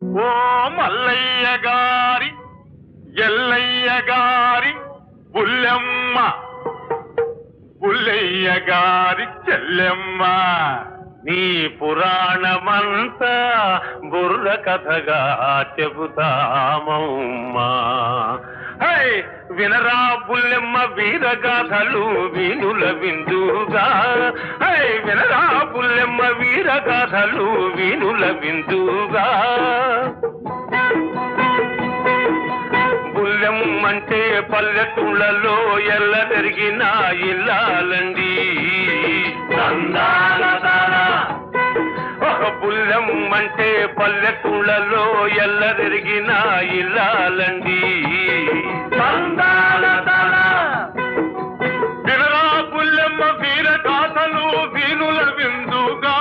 ఓ మల్లయ్య గారి ఎల్లయ్య గారి బుల్లెమ్మ బుల్లయ్య గారి చెల్లెమ్మ నీ పురాణమంతా బుర్ర కథగా చెబుతామమ్మా హై వినరా బుల్లెమ్మ వీరగాథలు వీనుల విందుగా హై వినరా బుల్లెమ్మ వీరగాథలు వీనుల విందుగా బుల్లెం అంటే పల్లెటూళ్ళలో ఎల్ల తిరిగిన ఇల్లాలండి ఒక బుల్లెం అంటే పల్లెటూళ్ళలో ఎల్ల తిరిగిన ఇల్లాలండి వినరా బుల్లెమ్మ వీర గాథలు వీనుల విందుగా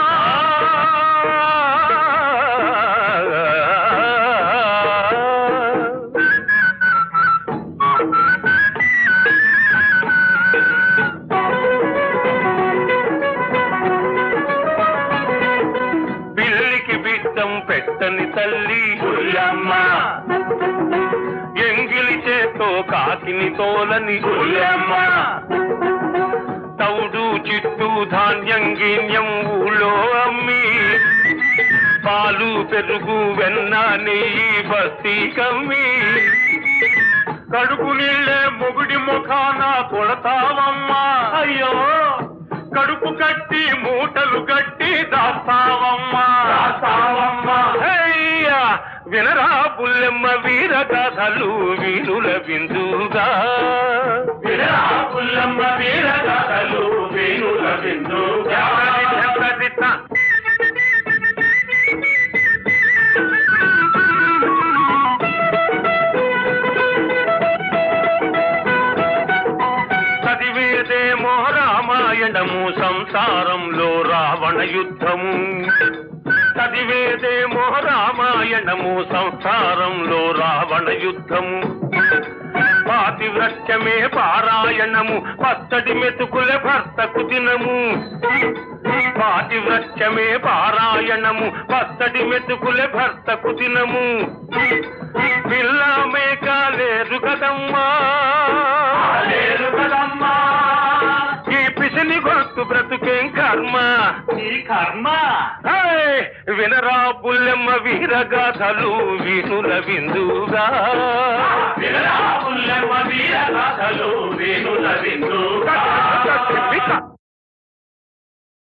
పిల్లికి బిడ్డం పెట్టని తల్లి బుల్లమ్మ ఎంగిలి చేతో కాకిని తోలని బుల్లమ్మ తౌడు చిట్టు ధాన్యం గిన్యం ఊళ్ళో అమ్మి పాలు పెరుగు వెన్న నెయ్యి బస్తీ కమ్మి కడుపు నీళ్ళే మొగుడి ముఖాన కొడతావమ్మా అయ్యో కడుపు కట్టి మూటలు కట్టి దాస్తావమ్మా దాస్తావమ్మా అయ్యా వినరా బుల్లెమ్మ వీర కథలు వీనుల బిందుగా వినరా బుల్లెమ్మ వీర కథలు వీనుల బిందుగా చదివేదేమో రామాయణము సంసారంలో రావణ యుద్ధము చదివేదేమో రామాయణము సంసారంలో రావణ యుద్ధము పాతివ్రత్యమే పారాయణము పచ్చడి మెతుకుల భర్తకు దినము పాతివ్రత్యమే పారాయణము పచ్చడి మెతుకుల భర్తకు దినము పిల్ల మేక లేరు కదమ్మా లేరు కదమ్మా ఈ పిసిని గొంతు బ్రతుకేం కర్మ ఈ కర్మ వినరా బుల్లెమ్మ వీరగాథలు వీనుల విందుగా వినరా బుల్లెమ్మ వీరగాథలు వీనుల విందుగా